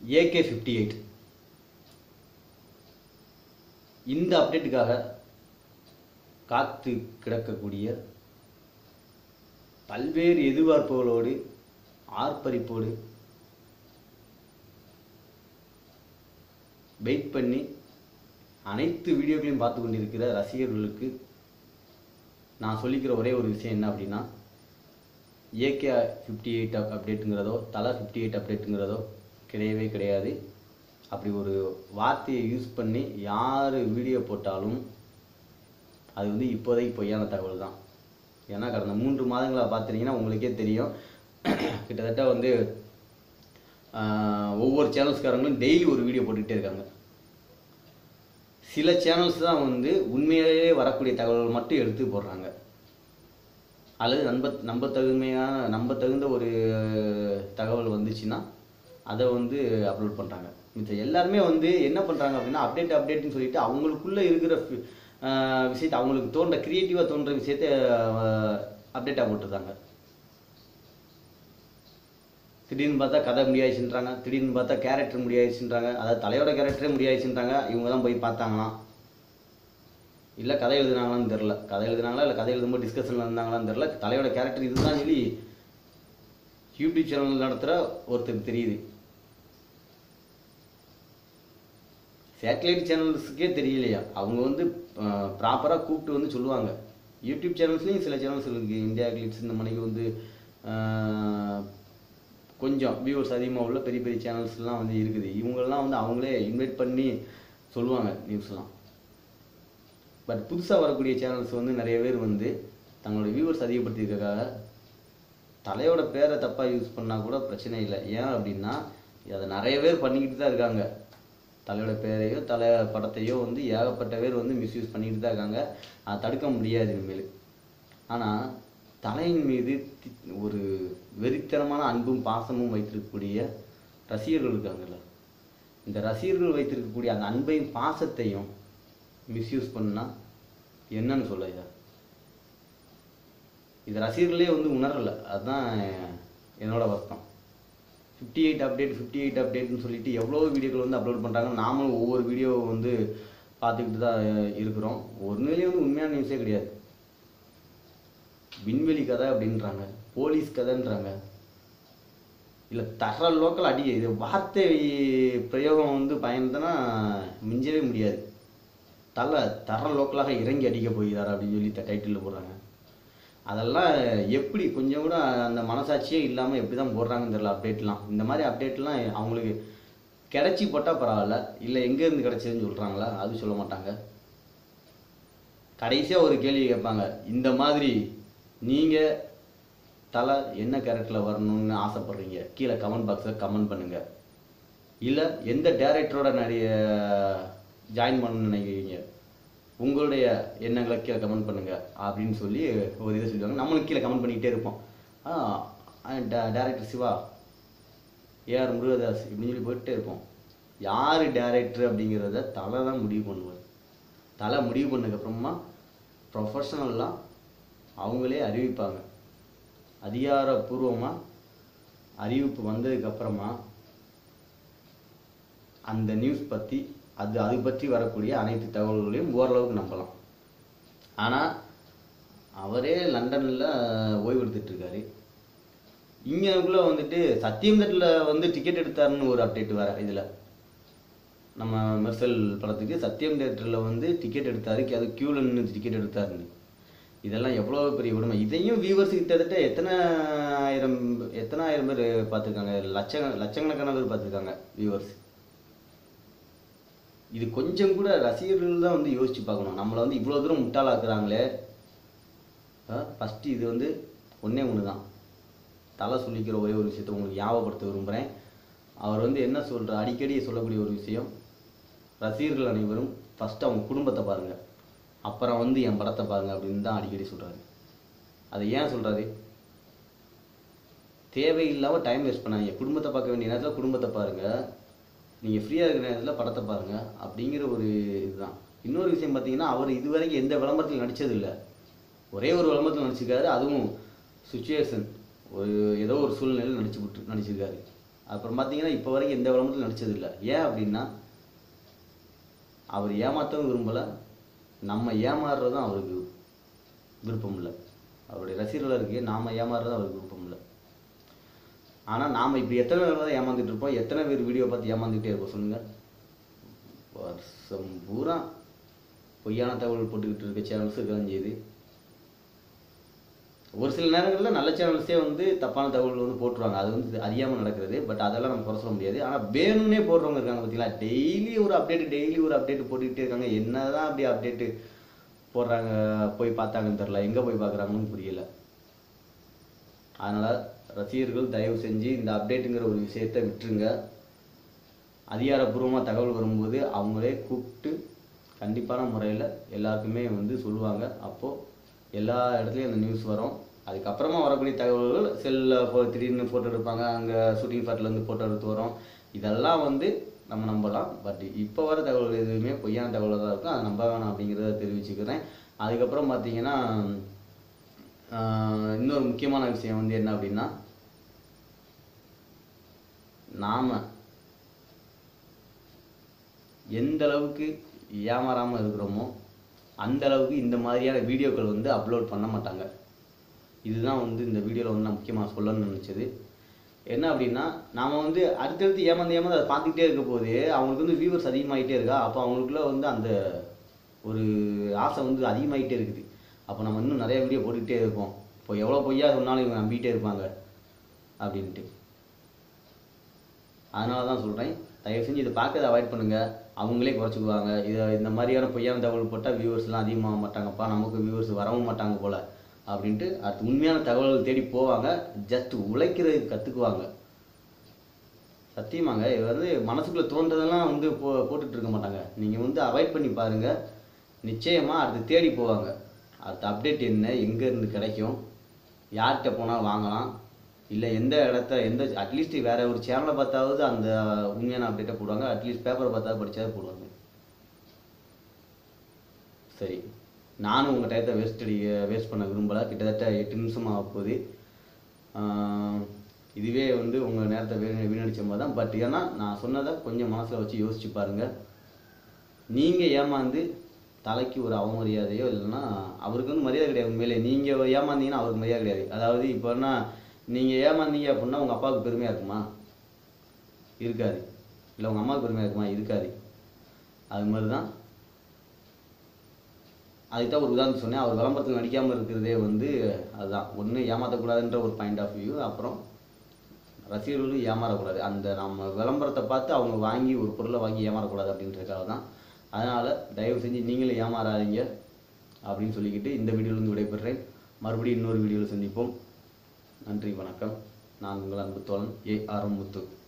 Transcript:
AK fifty eight இந்த அப்டேட்டுக்காக காத்து கிடக்கக்கூடிய பல்வேறு எதிர்பார்ப்புகளோடு ஆர்ப்பரிப்போடு வெயிட் பண்ணி அனைத்து வீடியோக்களையும் பார்த்து கொண்டிருக்கிற ரசிகர்களுக்கு நான் சொல்லிக்கிற ஒரே ஒரு விஷயம் என்ன அப்படின்னா ஏகே ஃபிஃப்டி எயிட் அப்டேட்டுங்கிறதோ தலா ஃபிஃப்டி எயிட் அப்டேட்டுங்கிறதோ கிடையவே கிடையாது அப்படி ஒரு வார்த்தையை யூஸ் பண்ணி யார் வீடியோ போட்டாலும் அது வந்து இப்போதைக்கு பொய்யான தகவல் தான் ஏன்னா கடந்த மூன்று மாதங்களாக பார்த்துட்டிங்கன்னா உங்களுக்கே தெரியும் கிட்டத்தட்ட வந்து ஆஹ், ஒவ்வொரு சேனல்ஸ்காரங்களும் டெய்லி ஒரு வீடியோ போட்டுக்கிட்டே இருக்காங்க சில சேனல்ஸ் தான் வந்து உண்மையிலேயே வரக்கூடிய தகவல்கள் மட்டும் எடுத்து போடுறாங்க அல்லது நம்ப நம்ப தகுமையான நம்ப தகுந்த ஒரு தகவல் வந்துச்சுன்னா அதை வந்து அப்லோட் பண்ணுறாங்க மிச்ச எல்லாருமே வந்து என்ன பண்ணுறாங்க அப்படின்னா அப்டேட் அப்டேட்னு சொல்லிட்டு அவங்களுக்குள்ளே இருக்கிற ஃபி- ஆஹ் விஷயத்தை அவங்களுக்கு தோன்ற க்ரியேட்டிவாக தோன்ற விஷயத்த அப்டேட்டாக போட்டுருந்தாங்க திடீர்னு பார்த்தா கதை முடியாச்சுன்றாங்க திடீர்னு பார்த்தா கேரக்டர் முடியாச்சுன்றாங்க அதாவது தலையோட கேரக்டரே முடியாச்சுன்றாங்க இவங்க தான் போய் பார்த்தாங்களாம் இல்லை கதை எழுதுனாங்களான்னு தெரில கதை எழுதுனாங்களா இல்லை கதை எழுதும்போது டிஸ்கஷனில் இருந்தாங்களான்னு தெரில தலையோட கேரக்டர் இதுதான் சொல்லி யூடியூப் சேனல் நடத்துகிற ஒருத்தருக்கு தெரியுது சேட்டலைட் சேனல்ஸுக்கே தெரியலையா அவங்க வந்து ப்ராப்பராக கூப்பிட்டு வந்து சொல்லுவாங்க யூடியூப் சேனல்ஸ்லேயும் சில சேனல்ஸ் இருக்குது இந்தியா கிளிப்ஸ் இந்த மணிக்கு வந்து ஆஹ், கொஞ்சம் வியூவர்ஸ் அதிகமாக உள்ள பெரிய பெரிய சேனல்ஸ்லாம் வந்து இருக்குது இவங்கெல்லாம் வந்து அவங்களே இன்வைட் பண்ணி சொல்லுவாங்க நியூஸ்லாம் பட் புதுசாக வரக்கூடிய சேனல்ஸ் வந்து நிறைய பேர் வந்து தங்களோட வியூவர்ஸ் அதிகப்படுத்தியிருக்காக தலையோட பேரை தப்பாக யூஸ் பண்ணால் கூட பிரச்சனை இல்லை ஏன் அப்படின்னா அதை நிறைய பேர் பண்ணிக்கிட்டு தான் இருக்காங்க தலையோட பேரையோ தலை படத்தையோ வந்து ஏகப்பட்ட பேர் வந்து மிஸ்யூஸ் பண்ணிக்கிட்டு தான் இருக்காங்க அதை தடுக்க முடியாது இனிமேல் ஆனால் தலையின் மீது தி- ஒரு வெறித்தனமான அன்பும் பாசமும் வைத்திருக்கக்கூடிய ரசிகர்கள் இருக்காங்கல்ல இந்த ரசிகர்கள் வைத்திருக்கக்கூடிய அந்த அன்பையும் பாசத்தையும் மிஸ்யூஸ் பண்ணா என்னன்னு சொல்ல இதை இது ரசிகர்களே வந்து உணரலை அதுதான் என்னோட வருத்தம் fifty eight update fifty eight அப்டேட்னு சொல்லிட்டு எவ்வளோ வீடியோக்கள் வந்து அப்லோட் பண்ணுறாங்க நாமளும் ஒவ்வொரு வீடியோ வந்து பார்த்துக்கிட்டு தான் இருக்கிறோம் ஒன்றுலேயும் வந்து உண்மையான நியூஸே கிடையாது விண்வெளி கதை அப்படின்றாங்க போலீஸ் கதைன்றாங்க இல்லை தர லோக்கல் அடி இது வார்த்தை பிரயோகம் வந்து பயந்தனா மிஞ்சவே முடியாது தலை தர லோக்கலாக இறங்கி அடிக்க போகிறார் அப்படின்னு சொல்லி டைட்டிலில் போடுறாங்க அதெல்லாம் எப்படி கொஞ்சம் கூட அந்த மனசாட்சியே இல்லாமல் எப்படி தான் போடுறாங்கன்னு தெரியல அப்டேட்லாம் இந்த மாதிரி அப்டேட்லாம் அவங்களுக்கு கிடைச்சி போட்டால் பரவாயில்ல இல்லை எங்கேருந்து கிடைச்சதுன்னு சொல்கிறாங்களா அது சொல்ல மாட்டாங்க கடைசியாக ஒரு கேள்வி கேட்பாங்க இந்த மாதிரி நீங்கள் தலை என்ன கேரக்டரில் வரணும்னு ஆசைப்படுறீங்க கீழே கமெண்ட் பாக்ஸில் கமெண்ட் பண்ணுங்கள் இல்லை எந்த டேரக்டரோட நிறைய ஜாயின் பண்ணணும்னு நினைக்கிறீங்க உங்களுடைய எண்ணங்களை கீழே கமெண்ட் பண்ணுங்க அப்படின்னு சொல்லி ஒரு இதை சொல்லுவாங்க நம்மளும் கீழே கமெண்ட் பண்ணிக்கிட்டே இருப்போம் ஆ டேரக்டர் சிவா ஏஆர் முருகதாஸ் இப்படின்னு சொல்லி போயிட்டே இருப்போம் யார் டேரக்டர் அப்படிங்கிறத தலை தான் முடிவு பண்ணுவார் தலை முடிவு பண்ணதுக்கப்புறமா ப்ரொஃபஷனலாக அவங்களே அறிவிப்பாங்க அதிகாரப்பூர்வமாக அறிவிப்பு வந்ததுக்கப்புறமா அந்த நியூஸ் பற்றி அது அது பற்றி வரக்கூடிய அனைத்து தகவல்களையும் ஓரளவுக்கு நம்பலாம் ஆனால் அவரே லண்டனில் ஓய்வு எடுத்துட்டு இருக்காரு இங்கக்குள்ள வந்துட்டு சத்தியம் தட்டில் வந்து டிக்கெட் எடுத்தாருன்னு ஒரு அப்டேட் வேற இதில் நம்ம மெர்சல் படத்துக்கு சத்தியம் தேட்டரில் வந்து டிக்கெட் எடுத்தாரு அது க்யூவில் நின்று டிக்கெட் எடுத்தாருன்னு இதெல்லாம் எவ்வளோ பெரிய உடமை இதையும் வியூவர்ஸ் கிட்டத்தட்ட எத்தனை ஆயிரம் எத்தனை ஆயிரம் பேர் பார்த்துருக்காங்க லட்ச லட்சக்கணக்கான பேர் பார்த்துருக்காங்க வியூவர்ஸ் இது கொஞ்சம் கூட ரசிகர்கள் தான் வந்து யோசிச்சு பார்க்கணும் நம்மளை வந்து இவ்வளோ தூரம் முட்டாளாக்குறாங்களே ஃபஸ்ட்டு இது வந்து ஒன்றே ஒன்று தான் தலை சொல்லிக்கிற ஒரே ஒரு விஷயத்தை உங்களுக்கு ஞாபகப்படுத்த விரும்புகிறேன் அவர் வந்து என்ன சொல்கிற அடிக்கடி சொல்லக்கூடிய ஒரு விஷயம் ரசிகர்கள் அனைவரும் ஃபஸ்ட்டு அவங்க குடும்பத்தை பாருங்கள் அப்புறம் வந்து என் படத்தை பாருங்கள் அப்படின்னு தான் அடிக்கடி சொல்கிறாரு அதை ஏன் சொல்கிறாரு தேவையில்லாமல் டைம் வேஸ்ட் பண்ணாதீங்க குடும்பத்தை பார்க்க வேண்டிய நேரத்தில் குடும்பத்தை பாருங்கள் நீங்கள் ஃப்ரீயாக இருக்கிற நேரத்தில் படத்தை பாருங்கள் அப்படிங்கிற ஒரு இதுதான் இன்னொரு விஷயம் பார்த்தீங்கன்னா அவர் இதுவரைக்கும் எந்த விளம்பரத்தில் நடிச்சது இல்ல ஒரே ஒரு விளம்பரத்தில் நடிச்சிருக்காரு அதுவும் சுச்சுவேஷன் ஒரு ஏதோ ஒரு சூழ்நிலையில் நடிச்சு விட்டு நடிச்சிருக்காரு அப்புறம் பார்த்தீங்கன்னா இப்போ வரைக்கும் எந்த விளம்பரத்திலும் நடிச்சது இல்லை ஏன் அப்படின்னா அவர் ஏமாற்றவும் விரும்பலை நம்ம ஏமாறுறதும் அவருக்கு விருப்பம் இல்லை அவருடைய ரசிகர்களுக்கு நாம் ஏமாறுறது அவருக்கு விருப்பம் இல்லை ஆனால் நாம் இப்படி எத்தனை தடவை தான் ஏமாந்துட்டு இருப்போம் எத்தனை பேர் வீடியோ பார்த்து ஏமாந்துக்கிட்டே இருப்போம் சொல்லுங்கள் வருஷம் பூரா பொய்யான தகவல் போட்டுக்கிட்டு இருக்க சேனல்ஸ் இருக்கலாம் செய்யுது ஒரு சில நேரங்களில் நல்ல சேனல்ஸே வந்து தப்பான தகவல் வந்து போட்டுருவாங்க அது வந்து அறியாமல் நடக்கிறது பட் அதெல்லாம் நம்ம குறை சொல்ல முடியாது ஆனால் வேணும்னே போடுறவங்க இருக்காங்க பார்த்தீங்களா டெய்லி ஒரு அப்டேட் டெய்லி ஒரு அப்டேட் போட்டுக்கிட்டே இருக்காங்க என்னதான் அப்படி அப்டேட்டு போடுறாங்க போய் பார்த்தாங்கன்னு தெரில எங்கே போய் பார்க்குறாங்கன்னு புரியல அதனால் ரசிகர்கள் தயவு செஞ்சு இந்த அப்டேட்டுங்கிற ஒரு விஷயத்தை விட்டுருங்க அதிகாரப்பூர்வமாக தகவல் வரும்போது அவங்களே கூப்பிட்டு கண்டிப்பான முறையில் எல்லாருக்குமே வந்து சொல்லுவாங்க அப்போது எல்லா இடத்துலையும் அந்த நியூஸ் வரும் அதுக்கப்புறமா வரக்கூடிய தகவல்கள் செல்லில் ஃபோ திடீர்னு ஃபோட்டோ எடுப்பாங்க அங்கே ஷூட்டிங் ஸ்பாட்லேருந்து ஃபோட்டோ எடுத்து வரும் இதெல்லாம் வந்து நம்ம நம்பலாம் பட் இப்போ வர தகவல் எதுவுமே பொய்யான தகவலாக தான் இருக்கும் அதை நம்ப வேணாம் அப்படிங்கிறத தெரிவிச்சுக்கிறேன் அதுக்கப்புறம் பார்த்தீங்கன்னா ஆஹ், இன்னொரு முக்கியமான விஷயம் வந்து என்ன அப்படின்னா நாம் எந்த அளவுக்கு ஏமாறாமல் இருக்கிறோமோ அந்த அளவுக்கு இந்த மாதிரியான வீடியோக்கள் வந்து அப்லோட் பண்ண மாட்டாங்க இதுதான் வந்து இந்த வீடியோவில் வந்து நான் முக்கியமாக சொல்லணும்னு நினச்சது என்ன அப்படின்னா நாம் வந்து அடுத்தடுத்து ஏமாந்து ஏமாந்து அதை பார்த்துக்கிட்டே இருக்க போது அவங்களுக்கு வந்து வியூவர்ஸ் அதிகமாகிட்டே இருக்கா அப்போ அவங்களுக்குள்ள வந்து அந்த ஒரு ஆசை வந்து அதிகமாகிட்டே இருக்குது அப்போ நம்ம இன்னும் நிறைய வீடியோ போட்டுக்கிட்டே இருப்போம் இப்போ எவ்வளோ பொய்யா சொன்னாலும் இவங்க நம்பிக்கிட்டே இருப்பாங்க அப்படின்ட்டு அதனால தான் சொல்கிறேன் தயவு செஞ்சு இதை பார்க்கறத அவாய்ட் பண்ணுங்கள் அவங்களே குறைச்சிக்குவாங்க இதை இந்த மாதிரியான பொய்யான தகவல் போட்டால் வியூவர்ஸ்லாம் அதிகமாக மாட்டாங்கப்பா நமக்கு வியூவர்ஸ் வரவும் மாட்டாங்க போல் அப்படின்ட்டு அடுத்து உண்மையான தகவல்கள் தேடி போவாங்க ஜஸ்ட் உழைக்கிறதுக்கு கற்றுக்குவாங்க சத்தியமாங்க இது வந்து மனசுக்குள்ளே தோன்றதெல்லாம் வந்து போ போட்டுட்டு இருக்க மாட்டாங்க நீங்கள் வந்து அவாய்ட் பண்ணி பாருங்கள் நிச்சயமாக அடுத்து தேடி போவாங்க அடுத்த அப்டேட் என்ன எங்கே இருந்து கிடைக்கும் யார்கிட்ட போனால் வாங்கலாம் இல்லை எந்த இடத்த எந்த அட்லீஸ்ட் வேற ஒரு சேனலை பார்த்தாவது அந்த உண்மையான அப்டேட்டை போடுவாங்க அட்லீஸ்ட் பேப்பரை பார்த்தா படிச்சாவது போடுவாங்க சரி நானும் உங்கள் டயத்தை வேஸ்ட் அடி வேஸ்ட் பண்ண விரும்பலை கிட்டத்தட்ட எட்டு நிமிஷம் ஆக போகுது ஆஹ் இதுவே வந்து உங்கள் நேரத்தை வீண வீணடிச்ச மாதிரி தான் பட் ஏன்னா நான் சொன்னதை கொஞ்சம் மனசில் வச்சு யோசிச்சு பாருங்கள் நீங்கள் ஏமாந்து தலைக்கு ஒரு அவமரியாதையோ இல்லைன்னா அவருக்கு வந்து மரியாதை கிடையாது உண்மையிலே நீங்கள் ஏமாந்தீங்கன்னா அவருக்கு மரியாதை கிடையாது அதாவது இப்போ என்ன நீங்கள் ஏமாந்தீங்க அப்படின்னா உங்கள் அப்பாவுக்கு பெருமையாக இருக்குமா இருக்காது இல்லை உங்கள் அம்மாவுக்கு பெருமையாக இருக்குமா இருக்காது அது மாதிரி தான் அதுக்கு தான் ஒரு உதாரணம் சொன்னேன் அவர் விளம்பரத்தில் நடிக்காமல் இருக்கிறதே வந்து அதுதான் ஒன்று ஏமாற்றக்கூடாதுன்ற ஒரு பாயிண்ட் ஆஃப் வியூ அப்புறம் ரசிகர்களும் ஏமாறக்கூடாது அந்த நம்ம விளம்பரத்தை பார்த்து அவங்க வாங்கி ஒரு பொருளை வாங்கி ஏமாறக்கூடாது அப்படின்றதுக்காக தான் அதனால் தயவு செஞ்சு நீங்களும் ஏமாறாதீங்க அப்படின்னு சொல்லிக்கிட்டு இந்த வீடியோலேருந்து விடைபெறுறேன் மறுபடியும் இன்னொரு வீடியோவில் சந்திப்போம் நன்றி வணக்கம் நான் உங்கள் அன்பு தோழன் ஏ ஆர் முத்து